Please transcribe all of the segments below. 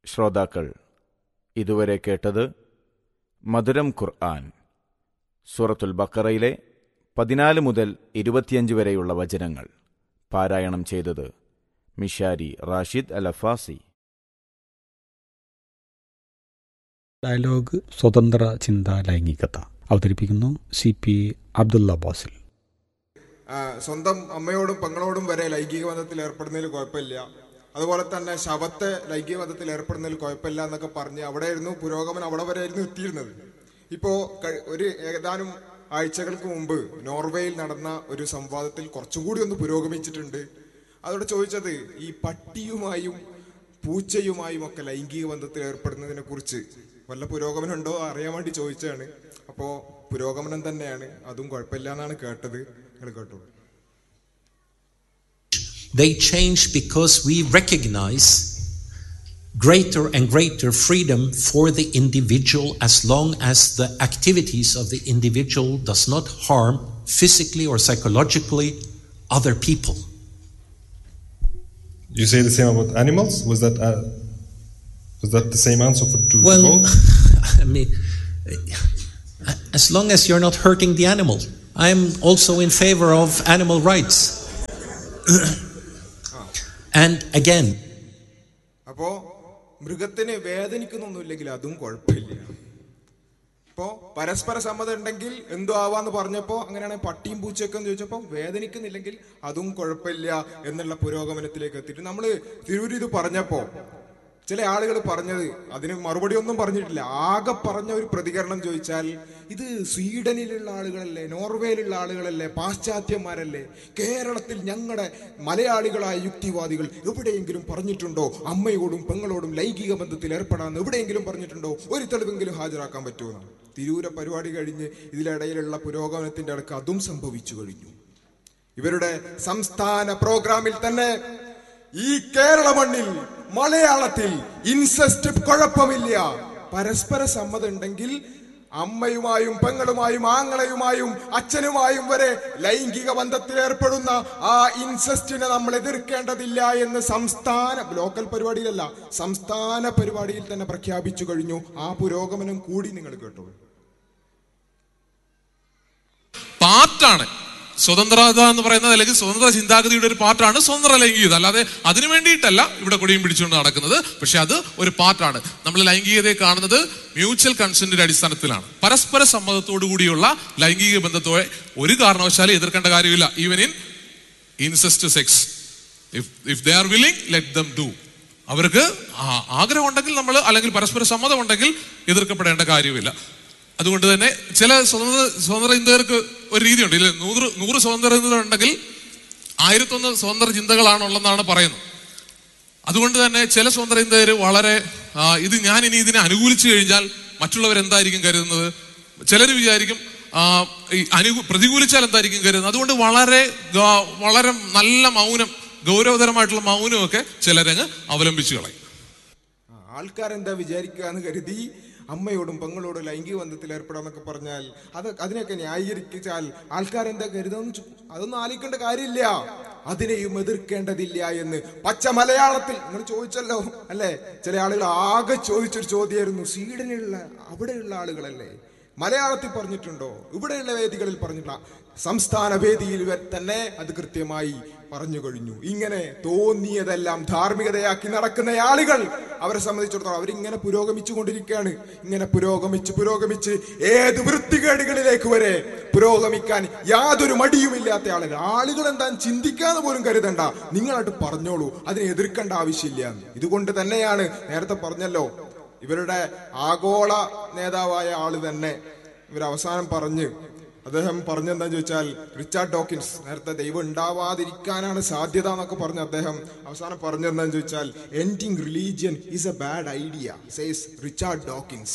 ശ്രോതാക്കൾ ഇതുവരെ കേട്ടത് മധുരം ഖുർആൻ സൂറത്തുൽ ബക്കറയിലെ പതിനാല് മുതൽ ഇരുപത്തിയഞ്ച് വരെയുള്ള വചനങ്ങൾ പാരായണം ചെയ്തത് മിഷാരി റാഷിദ് അലഫാസി ഡയലോഗ് സ്വതന്ത്ര ചിന്താ ലൈംഗികത അവതരിപ്പിക്കുന്നു സി പി അബ്ദുള്ള ബോസിൽ ആ, സ്വന്തം അമ്മയോടും പെങ്ങളോടും വരെ ലൈംഗിക ബന്ധത്തിൽ ഏർപ്പെടുന്നതിൽ കുഴപ്പമില്ല അതുപോലെ തന്നെ ശവത്തെ ലൈംഗിക ബന്ധത്തിൽ ഏർപ്പെടുന്നതിൽ കുഴപ്പമില്ല എന്നൊക്കെ പറഞ്ഞ് അവിടെയായിരുന്നു പുരോഗമനം അവിടെ വരെ ആയിരുന്നു എത്തിയിരുന്നത് ഇപ്പോ കഴി- ഒരു ഏതാനും ആഴ്ചകൾക്ക് മുമ്പ് നോർവേയിൽ നടന്ന ഒരു സംവാദത്തിൽ കുറച്ചും കൂടി ഒന്ന് പുരോഗമിച്ചിട്ടുണ്ട് അതോടെ ചോദിച്ചത് ഈ പട്ടിയുമായും പൂച്ചയുമായും ഒക്കെ ലൈംഗിക ബന്ധത്തിൽ ഏർപ്പെടുന്നതിനെ കുറിച്ച് വല്ല പുരോഗമനം ഉണ്ടോ അറിയാൻ വേണ്ടി ചോദിച്ചതാണ് അപ്പോ പുരോഗമനം തന്നെയാണ് അതും കുഴപ്പമില്ല എന്നാണ് കേട്ടത് നിങ്ങൾ കേട്ടോളൂ They change because we recognize greater and greater freedom for the individual as long as the activities of the individual does not harm physically or psychologically other people. You say the same about animals? Was that uh, was that the same answer for to Well, both? I mean, as long as you're not hurting the animal. I'm also in favor of animal rights. and again, അപ്പോ മൃഗത്തിന് വേദനിക്കുന്നൊന്നുമില്ലെങ്കിൽ അതും കുഴപ്പമില്ല ഇപ്പോ പരസ്പര സമ്മതം ഉണ്ടെങ്കിൽ എന്തോ ആവാന്ന് പറഞ്ഞപ്പോ അങ്ങനെയാണെങ്കിൽ പട്ടിയും പൂച്ചയൊക്കെ എന്ന് ചോദിച്ചപ്പോ വേദനിക്കുന്നില്ലെങ്കിൽ അതും കുഴപ്പമില്ല എന്നുള്ള പുരോഗമനത്തിലേക്ക് എത്തിയിട്ട് നമ്മള് തിരൂര് ഇത് പറഞ്ഞപ്പോ ചില ആളുകൾ പറഞ്ഞത് അതിന് മറുപടി ഒന്നും പറഞ്ഞിട്ടില്ല ആകെ പറഞ്ഞ ഒരു പ്രതികരണം ചോദിച്ചാൽ ഇത് സ്വീഡനിലുള്ള ആളുകളല്ലേ നോർവേയിലുള്ള ആളുകളല്ലേ പാശ്ചാത്യന്മാരല്ലേ കേരളത്തിൽ ഞങ്ങളുടെ മലയാളികളായ യുക്തിവാദികൾ എവിടെയെങ്കിലും പറഞ്ഞിട്ടുണ്ടോ അമ്മയോടും പെങ്ങളോടും ലൈംഗിക ബന്ധത്തിൽ ഏർപ്പെടാമെന്ന് എവിടെയെങ്കിലും പറഞ്ഞിട്ടുണ്ടോ ഒരു തെളിവെങ്കിലും ഹാജരാക്കാൻ പറ്റുമോ തിരൂര പരിപാടി കഴിഞ്ഞ് ഇതിലിടയിലുള്ള പുരോഗമനത്തിന്റെ അടുക്ക് അതും സംഭവിച്ചു കഴിഞ്ഞു ഇവരുടെ സംസ്ഥാന പ്രോഗ്രാമിൽ തന്നെ ഈ കേരള മണ്ണിൽ മലയാളത്തിൽ ഇൻസെസ്റ്റ് കുഴപ്പമില്ല പരസ്പര സമ്മതം ഉണ്ടെങ്കിൽ അമ്മയുമായും പെങ്ങളുമായും ആങ്ങളയുമായും അച്ഛനുമായും വരെ ലൈംഗിക ബന്ധത്തിൽ ഏർപ്പെടുന്ന ആ ഇൻസെസ്റ്റിനെ നമ്മൾ എതിർക്കേണ്ടതില്ല എന്ന് സംസ്ഥാന ലോക്കൽ പരിപാടിയിലല്ല സംസ്ഥാന പരിപാടിയിൽ തന്നെ പ്രഖ്യാപിച്ചു കഴിഞ്ഞു ആ പുരോഗമനം കൂടി നിങ്ങൾ കേട്ടോളൂ പാർട്ടാണ് സ്വതന്ത്രത എന്ന് പറയുന്നത് അല്ലെങ്കിൽ സ്വതന്ത്ര ചിന്താഗതിയുടെ ഒരു പാർട്ടാണ് സ്വതന്ത്ര ലൈംഗികത അല്ലാതെ അതിനു വേണ്ടിയിട്ടല്ല ഇവിടെ കൊടിയും പിടിച്ചുകൊണ്ട് നടക്കുന്നത് പക്ഷെ അത് ഒരു പാർട്ടാണ് നമ്മൾ ലൈംഗികതയെ കാണുന്നത് മ്യൂച്വൽ കൺസെന്റിന്റെ അടിസ്ഥാനത്തിലാണ് പരസ്പര സമ്മതത്തോടു കൂടിയുള്ള ലൈംഗിക ബന്ധത്തോടെ ഒരു കാരണവശാലും എതിർക്കേണ്ട കാര്യമില്ല even in incest sex if if they are willing let them do അവർക്ക് ആ- ആഗ്രഹം ഉണ്ടെങ്കിൽ നമ്മൾ അല്ലെങ്കിൽ പരസ്പര സമ്മതം ഉണ്ടെങ്കിൽ എതിർക്കപ്പെടേണ്ട കാര്യമില്ല അതുകൊണ്ട് തന്നെ ചില സ്വതന്ത്ര സ്വതന്ത്ര ചിന്തകർക്ക് ഒരു രീതിയുണ്ട് ഇല്ല നൂറ് നൂറ് സ്വതന്ത്ര ചിന്തകൾ ഉണ്ടെങ്കിൽ ആയിരത്തൊന്ന് സ്വതന്ത്ര ചിന്തകളാണുള്ളതെന്നാണ് പറയുന്നത് അതുകൊണ്ട് തന്നെ ചില സ്വതന്ത്ര ചിന്തകർ വളരെ ആ, ഇത് ഞാൻ ഇനി ഇതിനെ അനുകൂലിച്ചു കഴിഞ്ഞാൽ മറ്റുള്ളവർ എന്തായിരിക്കും കരുതുന്നത് ചിലർ വിചാരിക്കും ആ, ഈ അനു പ്രതികൂലിച്ചാൽ എന്തായിരിക്കും കരുതുന്നത് അതുകൊണ്ട് വളരെ ഗ- വളരെ നല്ല മൗനം ഗൗരവതരമായിട്ടുള്ള മൗനമൊക്കെ ചിലരങ്ങ് അവലംബിച്ചു കളയും ആൾക്കാരെന്താ വിചാരിക്കുക എന്ന് കരുതി അമ്മയോടും പെങ്ങളോടും ലൈംഗിക ബന്ധത്തിൽ ഏർപ്പെടാന്നൊക്കെ പറഞ്ഞാൽ അത് അതിനെയൊക്കെ ന്യായീകരിച്ചാൽ ആൾക്കാരെന്താ കരുതുന്നു ചു- അതൊന്നും ആലോചിക്കേണ്ട കാര്യമില്ല അതിനെയും എതിർക്കേണ്ടതില്ല എന്ന് പച്ച മലയാളത്തിൽ നിങ്ങൾ ചോദിച്ചല്ലോ അല്ലേ ചില ആളുകൾ ആകെ ചോദിച്ചൊരു ചോദ്യമായിരുന്നു സ്വീഡനിലുള്ള അവിടെയുള്ള ആളുകളല്ലേ മലയാളത്തിൽ പറഞ്ഞിട്ടുണ്ടോ ഇവിടെയുള്ള വേദികളിൽ പറഞ്ഞിട്ടില്ല സംസ്ഥാന വേദിയിൽ വരെ തന്നെ അത് കൃത്യമായി പറഞ്ഞു കഴിഞ്ഞു ഇങ്ങനെ തോന്നിയതെല്ലാം ധാർമ്മികതയാക്കി നടക്കുന്ന ആളുകൾ അവരെ സംബന്ധിച്ചിടത്തോളം അവരിങ്ങനെ പുരോഗമിച്ചു കൊണ്ടിരിക്കുകയാണ് ഇങ്ങനെ പുരോഗമിച്ച് പുരോഗമിച്ച് ഏത് വൃത്തികേടുകളിലേക്ക് വരെ പുരോഗമിക്കാൻ യാതൊരു മടിയുമില്ലാത്ത ആളുകൾ ആളുകൾ എന്താ ചിന്തിക്കാതെ പോലും കരുതണ്ട നിങ്ങളായിട്ട് പറഞ്ഞോളൂ അതിനെ എതിർക്കേണ്ട ആവശ്യമില്ല ഇതുകൊണ്ട് തന്നെയാണ് നേരത്തെ പറഞ്ഞല്ലോ ഇവരുടെ ആഗോള നേതാവായ ആള് തന്നെ ഇവർ അവസാനം പറഞ്ഞ് അദ്ദേഹം പറഞ്ഞെന്താ ചോദിച്ചാൽ റിച്ചാർഡ് ഡോക്കിൻസ് നേരത്തെ ദൈവം ഉണ്ടാവാതിരിക്കാനാണ് സാധ്യത എന്നൊക്കെ പറഞ്ഞ് അദ്ദേഹം അവസാനം പറഞ്ഞെന്താന്ന് ചോദിച്ചാൽ ending religion is a bad idea says Richard Dawkins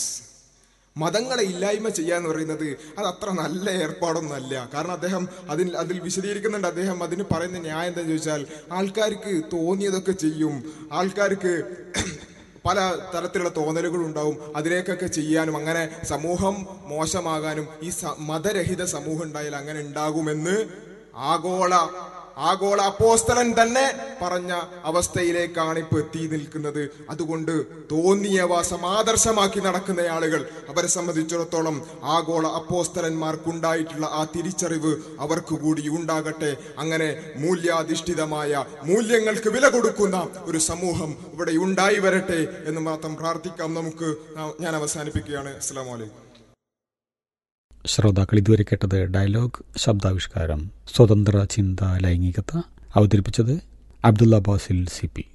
മതങ്ങളെ ഇല്ലായ്മ ചെയ്യാന്ന് പറയുന്നത് അത് അത്ര നല്ല ഏർപ്പാടൊന്നുമല്ല കാരണം അദ്ദേഹം അതിൽ അതിൽ വിശദീകരിക്കുന്നുണ്ട് അദ്ദേഹം അതിന് പറയുന്ന ന്യായം എന്താ ചോദിച്ചാൽ ആൾക്കാർക്ക് തോന്നിയതൊക്കെ ചെയ്യും ആൾക്കാർക്ക് പല തരത്തിലുള്ള തോന്നലുകൾ ഉണ്ടാവും അതിലേക്കൊക്കെ ചെയ്യാനും അങ്ങനെ സമൂഹം മോശമാകാനും ഈ സ- മതരഹിത സമൂഹം ഉണ്ടായാൽ അങ്ങനെ ഉണ്ടാകുമെന്ന് ആഗോള ആഗോള അപ്പോസ്തലൻ തന്നെ പറഞ്ഞ അവസ്ഥയിലേക്കാണ് ഇപ്പൊ എത്തി നിൽക്കുന്നത് അതുകൊണ്ട് തോന്നിയവ സമാദർശമാക്കി നടക്കുന്ന ആളുകൾ അവരെ സംബന്ധിച്ചിടത്തോളം ആഗോള അപ്പോസ്തലന്മാർക്കുണ്ടായിട്ടുള്ള ആ തിരിച്ചറിവ് അവർക്ക് കൂടി ഉണ്ടാകട്ടെ അങ്ങനെ മൂല്യാധിഷ്ഠിതമായ മൂല്യങ്ങൾക്ക് വില കൊടുക്കുന്ന ഒരു സമൂഹം ഇവിടെ ഉണ്ടായി വരട്ടെ എന്ന് മാത്രം പ്രാർത്ഥിക്കാം നമുക്ക് ഞാൻ അവസാനിപ്പിക്കുകയാണ് അസ്സാം വലൈക്കും ശ്രോതാക്കൾ ഇതുവരെ കേട്ടത് ഡയലോഗ് ശബ്ദാവിഷ്കാരം സ്വതന്ത്ര ചിന്ത ലൈംഗികത അവതരിപ്പിച്ചത് അബ്ദുള്ള ബാസിൽ സി പി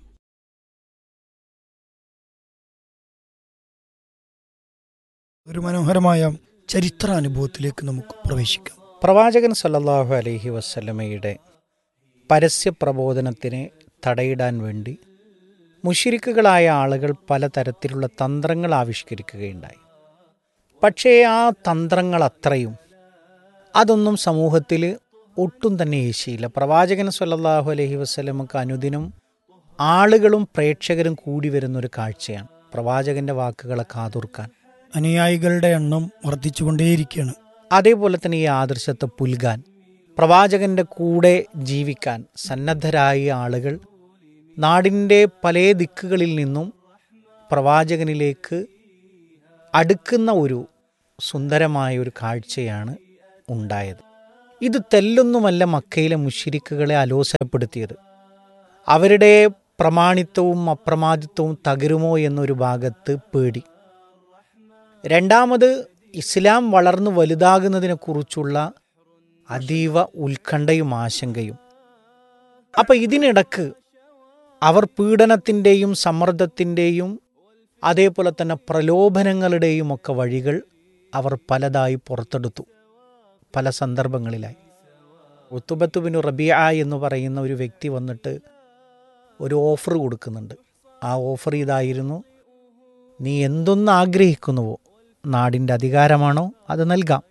ഒരു മനോഹരമായ ചരിത്രാനുഭവത്തിലേക്ക് നമുക്ക് പ്രവേശിക്കാം പ്രവാചകൻ സല്ലല്ലാഹു അലൈഹി വസല്ലമയുടെ പരസ്യ പ്രബോധനത്തിന് തടയിടാൻ വേണ്ടി മുഷിരിക്കുകളായ ആളുകൾ പലതരത്തിലുള്ള തന്ത്രങ്ങൾ ആവിഷ്കരിക്കുകയുണ്ടായി പക്ഷേ ആ തന്ത്രങ്ങൾ അത്രയും അതൊന്നും സമൂഹത്തിൽ ഒട്ടും തന്നെ ഏശിയില്ല പ്രവാചകൻ സല്ലല്ലാഹു അലൈഹി വസല്ലമക്ക് അനുദിനം ആളുകളും പ്രേക്ഷകരും കൂടി വരുന്നൊരു കാഴ്ചയാണ് പ്രവാചകന്റെ വാക്കുകളെ കാതോർക്കാൻ അനുയായികളുടെ എണ്ണം വർദ്ധിച്ചുകൊണ്ടേയിരിക്കുകയാണ് അതേപോലെ തന്നെ ഈ ആദർശത്തെ പുൽകാൻ പ്രവാചകന്റെ കൂടെ ജീവിക്കാൻ സന്നദ്ധരായ ആളുകൾ നാടിൻ്റെ പല ദിക്കുകളിൽ നിന്നും പ്രവാചകനിലേക്ക് അടുക്കുന്ന ഒരു സുന്ദരമായ ഒരു കാഴ്ചയാണ് ഉണ്ടായത് ഇത് തെല്ലൊന്നുമല്ല മക്കയിലെ മുഷിരിക്കുകളെ അലോസരപ്പെടുത്തിയത് അവരുടെ പ്രമാണിത്വവും അപ്രമാദിത്വവും തകരുമോ എന്നൊരു ഭാഗത്ത് പേടി രണ്ടാമത് ഇസ്ലാം വളർന്നു വലുതാകുന്നതിനെക്കുറിച്ചുള്ള അതീവ ഉത്കണ്ഠയും ആശങ്കയും അപ്പം ഇതിനിടക്ക് അവർ പീഡനത്തിൻ്റെയും സമ്മർദ്ദത്തിൻ്റെയും അതേപോലെ തന്നെ പ്രലോഭനങ്ങളുടെയും ഒക്കെ വഴികൾ അവർ പലതായി പുറത്തെടുത്തു പല സന്ദർഭങ്ങളിലായി ഉത്തുബത്തുബിനു റബിയ എന്ന് പറയുന്ന ഒരു വ്യക്തി വന്നിട്ട് ഒരു ഓഫർ കൊടുക്കുന്നുണ്ട് ആ ഓഫർ ഇതായിരുന്നു നീ എന്തൊന്ന് ആഗ്രഹിക്കുന്നുവോ നാടിൻ്റെ അധികാരമാണോ അത് നൽകാം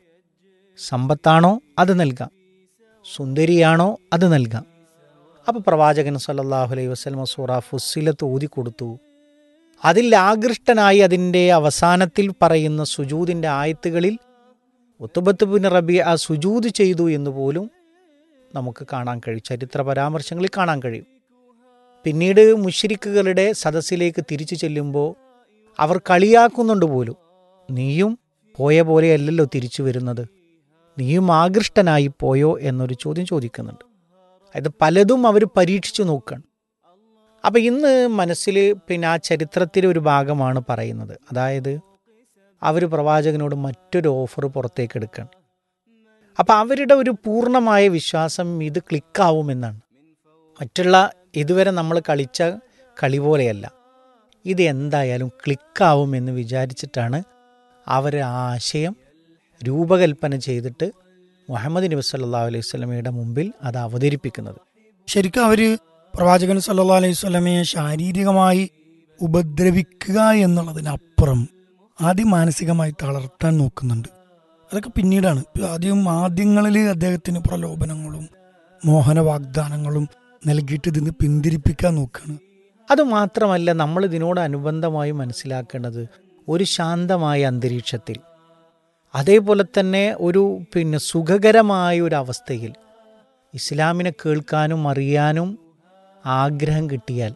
സമ്പത്താണോ അത് നൽകാം സുന്ദരിയാണോ അത് നൽകാം അപ്പോൾ പ്രവാചകൻ സല്ലല്ലാഹു അലൈഹി വസല്ലമ സൂറ ഫുസ്സിലത്ത് ഓതി കൊടുത്തു അതിൽ ആകൃഷ്ടനായി അതിൻ്റെ അവസാനത്തിൽ പറയുന്ന സുജൂദിൻ്റെ ആയത്തുകളിൽ ഉത്തുബത്ത് ബിൻ റബി ആ സുജൂദ് ചെയ്തു എന്ന് പോലും നമുക്ക് കാണാൻ കഴിയും ചരിത്ര പരാമർശങ്ങളിൽ കാണാൻ കഴിയും പിന്നീട് മുഷിരിക്കുകളുടെ സദസ്സിലേക്ക് തിരിച്ചു ചെല്ലുമ്പോൾ അവർ കളിയാക്കുന്നുണ്ട് പോലും നീയും പോയ പോലെയല്ലല്ലോ തിരിച്ചു വരുന്നത് നീയും ആകൃഷ്ടനായി പോയോ എന്നൊരു ചോദ്യം ചോദിക്കുന്നുണ്ട് അതായത് പലതും അവർ പരീക്ഷിച്ചു നോക്കുകയാണ് അപ്പം ഇന്ന് മനസ്സിൽ പിന്നെ ആ ചരിത്രത്തിലെ ഒരു ഭാഗമാണ് പറയുന്നത് അതായത് അവർ പ്രവാചകനോട് മറ്റൊരു ഓഫർ പുറത്തേക്ക് എടുക്കുകയാണ് അപ്പം അവരുടെ ഒരു പൂർണ്ണമായ വിശ്വാസം ഇത് ക്ലിക്കാവുമെന്നാണ് മറ്റുള്ള ഇതുവരെ നമ്മൾ കളിച്ച കളി പോലെയല്ല ഇത് എന്തായാലും ക്ലിക്കാവുമെന്ന് വിചാരിച്ചിട്ടാണ് അവർ ആ ആശയം രൂപകൽപ്പന ചെയ്തിട്ട് മുഹമ്മദ് നബി സല്ലാ അലൈഹി സ്വലമയുടെ മുമ്പിൽ അത് അവതരിപ്പിക്കുന്നത് ശരിക്കും അവര് പ്രവാചകൻ സല്ലാ അലൈഹി സ്വലമയെ ശാരീരികമായി ഉപദ്രവിക്കുക എന്നുള്ളതിനപ്പുറം ആദ്യം മാനസികമായി തളർത്താൻ നോക്കുന്നുണ്ട് അതൊക്കെ പിന്നീടാണ് ആദ്യം ആദ്യങ്ങളിൽ അദ്ദേഹത്തിന് പ്രലോഭനങ്ങളും മോഹന വാഗ്ദാനങ്ങളും നൽകിയിട്ട് ഇതിന് പിന്തിരിപ്പിക്കാൻ നോക്കുകയാണ് അതുമാത്രമല്ല നമ്മൾ ഇതിനോട് അനുബന്ധമായി മനസ്സിലാക്കേണ്ടത് ഒരു ശാന്തമായ അന്തരീക്ഷത്തിൽ അതേപോലെ തന്നെ ഒരു പിന്നെ സുഖകരമായ ഒരു അവസ്ഥയിൽ ഇസ്ലാമിനെ കേൾക്കാനും അറിയാനും ആഗ്രഹം കിട്ടിയാൽ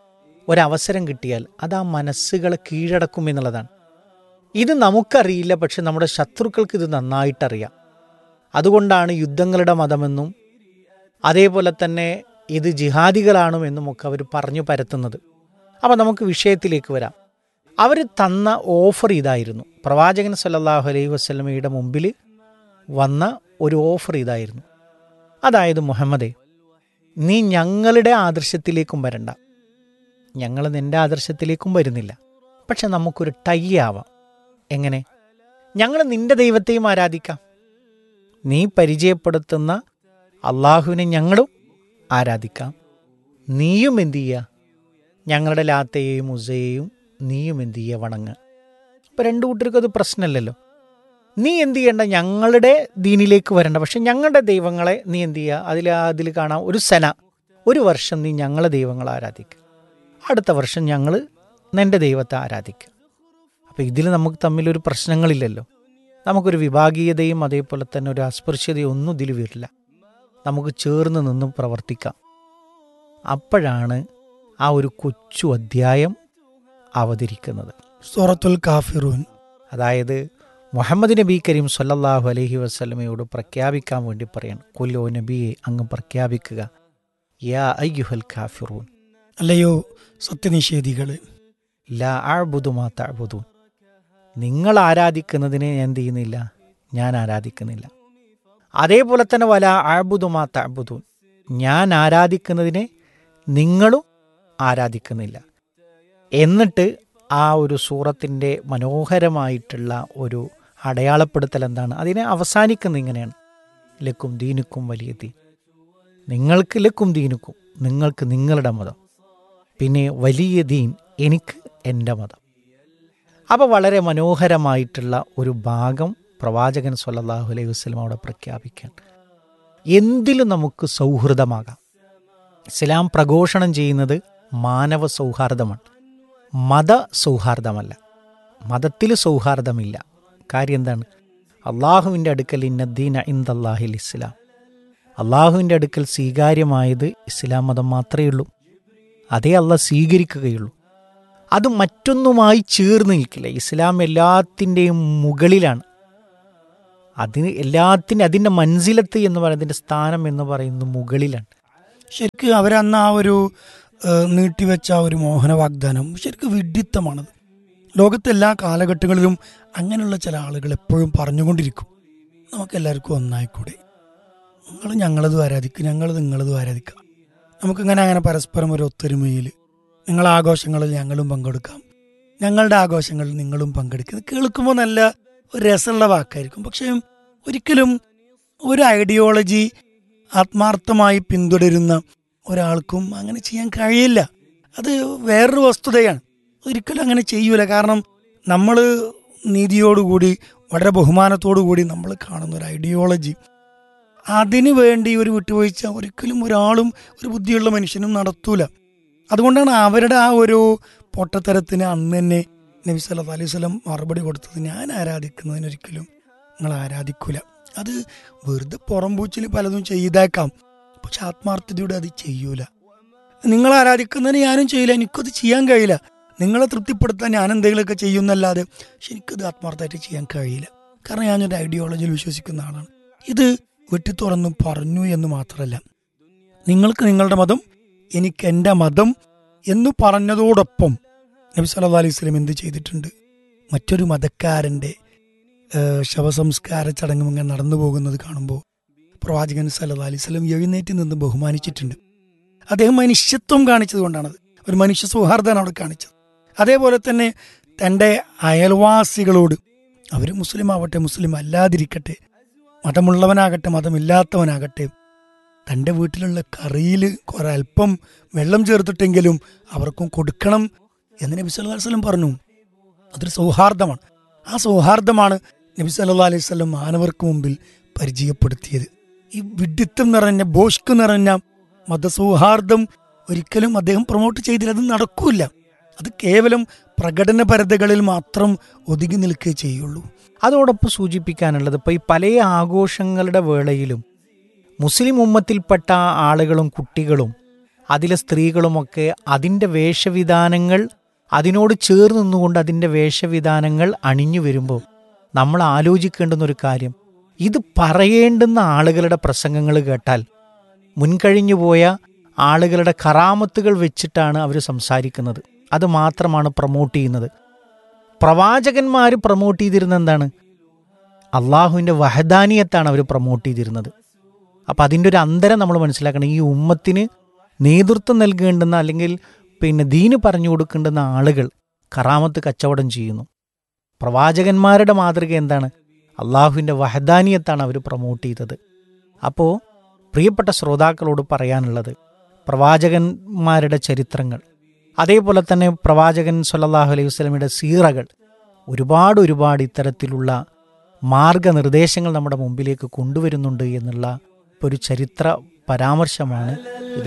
ഒരവസരം കിട്ടിയാൽ അത് ആ മനസ്സുകളെ കീഴടക്കും എന്നുള്ളതാണ് ഇത് നമുക്കറിയില്ല പക്ഷെ നമ്മുടെ ശത്രുക്കൾക്ക് ഇത് നന്നായിട്ടറിയാം അതുകൊണ്ടാണ് യുദ്ധങ്ങളുടെ മതമെന്നും അതേപോലെ തന്നെ ഇത് ജിഹാദികളാണുമെന്നും ഒക്കെ അവർ പറഞ്ഞു പരത്തുന്നത് അപ്പം നമുക്ക് വിഷയത്തിലേക്ക് വരാം അവർ തന്ന ഓഫർ ഇതായിരുന്നു പ്രവാചകൻ സല്ലല്ലാഹു അലൈഹി വസ്ലമയുടെ മുമ്പിൽ വന്ന ഒരു ഓഫർ ഇതായിരുന്നു അതായത് മുഹമ്മദേ നീ ഞങ്ങളുടെ ആദർശത്തിലേക്കും വരണ്ട ഞങ്ങൾ നിന്റെ ആദർശത്തിലേക്കും വരുന്നില്ല പക്ഷെ നമുക്കൊരു ടൈ ആവാം എങ്ങനെ ഞങ്ങൾ നിന്റെ ദൈവത്തെയും ആരാധിക്കാം നീ പരിചയപ്പെടുത്തുന്ന അള്ളാഹുവിനെ ഞങ്ങളും ആരാധിക്കാം നീയും എന്തു ചെയ്യുക ഞങ്ങളുടെ ലാത്തയെയും ഉസയെയും നീയും എന്തു ചെയ്യുക വണങ്ങുക അപ്പം രണ്ടു കൂട്ടർക്കും അത് പ്രശ്നമല്ലല്ലോ നീ എന്ത് ചെയ്യേണ്ട ഞങ്ങളുടെ ദീനിലേക്ക് വരണ്ട പക്ഷെ ഞങ്ങളുടെ ദൈവങ്ങളെ നീ എന്ത് ചെയ്യുക അതിൽ അതിൽ കാണാം ഒരു സന ഒരു വർഷം നീ ഞങ്ങളെ ദൈവങ്ങളെ ആരാധിക്കുക അടുത്ത വർഷം ഞങ്ങൾ നിന്റെ ദൈവത്തെ ആരാധിക്കുക അപ്പോൾ ഇതിൽ നമുക്ക് തമ്മിലൊരു പ്രശ്നങ്ങളില്ലല്ലോ നമുക്കൊരു വിഭാഗീയതയും അതേപോലെ തന്നെ ഒരു അസ്പൃശ്യതയും ഒന്നും ഇതിൽ വരില്ല നമുക്ക് ചേർന്ന് നിന്ന് പ്രവർത്തിക്കാം അപ്പോഴാണ് ആ ഒരു കൊച്ചു അധ്യായം അവതരിക്കുന്നത് സൂറത്തുൽ കാഫിറൂൻ അതായത് മുഹമ്മദ് നബി കരീം സല്ലല്ലാഹു അലൈഹി വസല്ലമയോട് പ്രഖ്യാപിക്കാൻ വേണ്ടി പറയാണ് കൊല്ലോ നബിയെ അങ്ങ് പ്രഖ്യാപിക്കുക യാ അയ്യുഹൽ കാഫിറൂൻ അല്ലയോ സത്യനിഷേധികള് ലാ അഅ്ബുദു മാ തഅ്ബുദൂൻ നിങ്ങൾ ആരാധിക്കുന്നതിനെ ഞാൻ എന്ത് ചെയ്യുന്നില്ല ഞാൻ ആരാധിക്കുന്നില്ല അതേപോലെ തന്നെ വല അഅ്ബുദു മാ തഅ്ബുദൂൻ ഞാൻ ആരാധിക്കുന്നതിനെ നിങ്ങളും ആരാധിക്കുന്നില്ല എന്നിട്ട് ആ ഒരു സൂറത്തിൻ്റെ മനോഹരമായിട്ടുള്ള ഒരു അടയാളപ്പെടുത്തൽ എന്താണ് അതിനെ അവസാനിക്കുന്നത് ഇങ്ങനെയാണ് ലക്കും ദീനുക്കും വലിയ ദീൻ നിങ്ങൾക്ക് ലക്കും ദീനുക്കും നിങ്ങൾക്ക് നിങ്ങളുടെ മതം പിന്നെ വലിയ ദീൻ എനിക്ക് എൻ്റെ മതം അപ്പോൾ വളരെ മനോഹരമായിട്ടുള്ള ഒരു ഭാഗം പ്രവാചകൻ സല്ലല്ലാഹു അലൈഹി വസ്ലം അവിടെ പ്രഖ്യാപിക്കാൻ എന്തിലും നമുക്ക് സൗഹൃദമാകാം ഇസ്ലാം പ്രഘോഷണം ചെയ്യുന്നത് മാനവ സൗഹാർദ്ദമാണ് മത സൗഹാർദ്ദമല്ല മതത്തിൽ സൗഹാർദ്ദമില്ല കാര്യം എന്താണ് അള്ളാഹുവിൻ്റെ അടുക്കൽ ഇന്നദ്ദീന ഇന്ദല്ലാഹിൽ ഇസ്ലാം അള്ളാഹുവിൻ്റെ അടുക്കൽ സ്വീകാര്യമായത് ഇസ്ലാം മതം മാത്രമേ ഉള്ളൂ അതേ അല്ല സ്വീകരിക്കുകയുള്ളൂ അത് മറ്റൊന്നുമായി ചേർന്ന് നിൽക്കില്ല ഇസ്ലാം എല്ലാത്തിൻ്റെയും മുകളിലാണ് അതിന് എല്ലാത്തിൻ്റെ അതിൻ്റെ മൻസിലത്ത് എന്ന് പറയുന്നതിൻ്റെ സ്ഥാനം എന്ന് പറയുന്നത് മുകളിലാണ് ശരിക്കും അവരന്ന് ആ ഒരു ഏഹ്, നീട്ടിവെച്ച ആ ഒരു മോഹന വാഗ്ദാനം ശരിക്കും വിഡിത്തമാണത് ലോകത്തെ എല്ലാ കാലഘട്ടങ്ങളിലും അങ്ങനെയുള്ള ചില ആളുകൾ എപ്പോഴും പറഞ്ഞുകൊണ്ടിരിക്കും നമുക്കെല്ലാവർക്കും ഒന്നായിക്കൂടെ നിങ്ങൾ ഞങ്ങളത് ആരാധിക്കുക ഞങ്ങൾ നിങ്ങളത് ആരാധിക്കാം നമുക്കിങ്ങനെ അങ്ങനെ പരസ്പരം ഒരു ഒത്തൊരുമയിൽ നിങ്ങളെ ആഘോഷങ്ങളിൽ ഞങ്ങളും പങ്കെടുക്കാം ഞങ്ങളുടെ ആഘോഷങ്ങളിൽ നിങ്ങളും പങ്കെടുക്കുക ഇത് കേൾക്കുമ്പോൾ നല്ല ഒരു രസമുള്ള വാക്കായിരിക്കും പക്ഷേ ഒരിക്കലും ഒരു ഐഡിയോളജി ആത്മാർത്ഥമായി പിന്തുടരുന്ന ഒരാൾക്കും അങ്ങനെ ചെയ്യാൻ കഴിയില്ല അത് വേറൊരു വസ്തുതയാണ് ഒരിക്കലും അങ്ങനെ ചെയ്യൂല കാരണം നമ്മൾ നീതിയോടുകൂടി വളരെ ബഹുമാനത്തോടു കൂടി നമ്മൾ കാണുന്ന ഒരു ഐഡിയോളജി അതിനു വേണ്ടി ഒരു വിട്ടുവീഴ്ച ഒരിക്കലും ഒരാളും ഒരു ബുദ്ധിയുള്ള മനുഷ്യനും നടത്തൂല അതുകൊണ്ടാണ് അവരുടെ ആ ഒരു പൊട്ടത്തരത്തിന് അന്ന് തന്നെ നബി സല്ലല്ലാഹു അലൈഹി വസല്ലം മറുപടി കൊടുത്തത് ഞാൻ ആരാധിക്കുന്നതിനൊരിക്കലും നിങ്ങൾ ആരാധിക്കൂല അത് വെറുതെ പുറംപൂച്ചിൽ പലതും ചെയ്തേക്കാം പക്ഷെ ആത്മാർത്ഥതയോടെ അത് ചെയ്യൂല നിങ്ങൾ ആരാധിക്കുന്നതിന് ഞാനും ചെയ്യില്ല എനിക്കത് ചെയ്യാൻ കഴിയില്ല നിങ്ങളെ തൃപ്തിപ്പെടുത്താൻ ഞാൻ എന്തെങ്കിലുമൊക്കെ ചെയ്യുന്നല്ലാതെ പക്ഷെ എനിക്കത് ആത്മാർത്ഥമായിട്ട് ചെയ്യാൻ കഴിയില്ല കാരണം ഞാനൊരു ഐഡിയോളജിയിൽ വിശ്വസിക്കുന്ന ആളാണ് ഇത് വെട്ടി തുറന്നു പറഞ്ഞു എന്ന് മാത്രമല്ല നിങ്ങൾക്ക് നിങ്ങളുടെ മതം എനിക്ക് എൻ്റെ മതം എന്ന് പറഞ്ഞതോടൊപ്പം നബി സല്ലല്ലാഹു അലൈഹി വസല്ലം എന്ത് ചെയ്തിട്ടുണ്ട് മറ്റൊരു മതക്കാരൻ്റെ ഏഹ്, ശവസംസ്കാര ചടങ്ങും ഇങ്ങനെ നടന്നു പോകുന്നത് കാണുമ്പോൾ പ്രവാചകൻ സല്ലല്ലാഹു അലൈഹി വസല്ലം എഴുന്നേറ്റ് നിന്ന് ബഹുമാനിച്ചിട്ടുണ്ട് അദ്ദേഹം മനുഷ്യത്വം കാണിച്ചത് കൊണ്ടാണത് ഒരു മനുഷ്യ സൗഹാർദ്ദമാണ് അവിടെ കാണിച്ചത് അതേപോലെ തന്നെ തൻ്റെ അയൽവാസികളോട് അവർ മുസ്ലിം ആവട്ടെ മുസ്ലിം അല്ലാതിരിക്കട്ടെ മതമുള്ളവനാകട്ടെ മതമില്ലാത്തവനാകട്ടെ തൻ്റെ വീട്ടിലുള്ള കറിയിൽ ഒരല്പം വെള്ളം ചേർത്തിട്ടെങ്കിലും അവർക്കും കൊടുക്കണം എന്ന് നബി സല്ലല്ലാഹു അലൈഹി വസല്ലം പറഞ്ഞു അതൊരു സൗഹാർദ്ദമാണ് ആ സൗഹാർദ്ദമാണ് നബി സല്ലല്ലാഹു അലൈഹി വസല്ലം മാനവർക്ക് മുമ്പിൽ പരിചയപ്പെടുത്തിയത് ഈ വിഡിത്തം നിറഞ്ഞ ബോഷ്ക്ക് നിറഞ്ഞ മതസൗഹാർദ്ദം ഒരിക്കലും അദ്ദേഹം പ്രൊമോട്ട് ചെയ്തില്ല അത് നടക്കൂല അത് കേവലം പ്രകടനപരതകളിൽ മാത്രം ഒതുങ്ങി നിൽക്കുകയേ ചെയ്യുള്ളൂ അതോടൊപ്പം സൂചിപ്പിക്കാനുള്ളത് ഇപ്പോൾ ഈ പല ആഘോഷങ്ങളുടെ വേളയിലും മുസ്ലിം ഉമ്മത്തിൽപ്പെട്ട ആളുകളും കുട്ടികളും അതിലെ സ്ത്രീകളുമൊക്കെ അതിൻ്റെ വേഷവിധാനങ്ങൾ അതിനോട് ചേർന്ന് നിന്നുകൊണ്ട് അതിൻ്റെ വേഷവിധാനങ്ങൾ അണിഞ്ഞു വരുമ്പോൾ നമ്മൾ ആലോചിക്കേണ്ടുന്ന ഒരു കാര്യം ഇത് പറയേണ്ടുന്ന ആളുകളുടെ പ്രസംഗങ്ങൾ കേട്ടാൽ മുൻകഴിഞ്ഞു പോയ ആളുകളുടെ കറാമത്തുകൾ വെച്ചിട്ടാണ് അവർ സംസാരിക്കുന്നത് അത് മാത്രമാണ് പ്രൊമോട്ട് ചെയ്യുന്നത് പ്രവാചകന്മാർ പ്രൊമോട്ട് ചെയ്തിരുന്നത് എന്താണ് അള്ളാഹുവിൻ്റെ വഹദാനിയത്താണ് അവർ പ്രൊമോട്ട് ചെയ്തിരുന്നത് അപ്പം അതിൻ്റെ ഒരു അന്തരം നമ്മൾ മനസ്സിലാക്കണം ഈ ഉമ്മത്തിന് നേതൃത്വം നൽകേണ്ടുന്ന അല്ലെങ്കിൽ പിന്നെ ദീന് പറഞ്ഞു കൊടുക്കേണ്ടുന്ന ആളുകൾ കറാമത്ത് കച്ചവടം ചെയ്യുന്നു പ്രവാചകന്മാരുടെ മാതൃക എന്താണ് അള്ളാഹുവിൻ്റെ വഹദാനിയത്താണ് അവർ പ്രൊമോട്ട് ചെയ്തത് അപ്പോൾ പ്രിയപ്പെട്ട ശ്രോതാക്കളോട് പറയാനുള്ളത് പ്രവാചകന്മാരുടെ ചരിത്രങ്ങൾ അതേപോലെ തന്നെ പ്രവാചകൻ സല്ലല്ലാഹു അലൈഹി വസല്ലമയുടെ സീറകൾ ഒരുപാട് ഒരുപാട് ഇത്തരത്തിലുള്ള മാർഗനിർദ്ദേശങ്ങൾ നമ്മുടെ മുമ്പിലേക്ക് കൊണ്ടുവരുന്നുണ്ട് എന്നുള്ള ഒരു ചരിത്ര പരാമർശമാണ്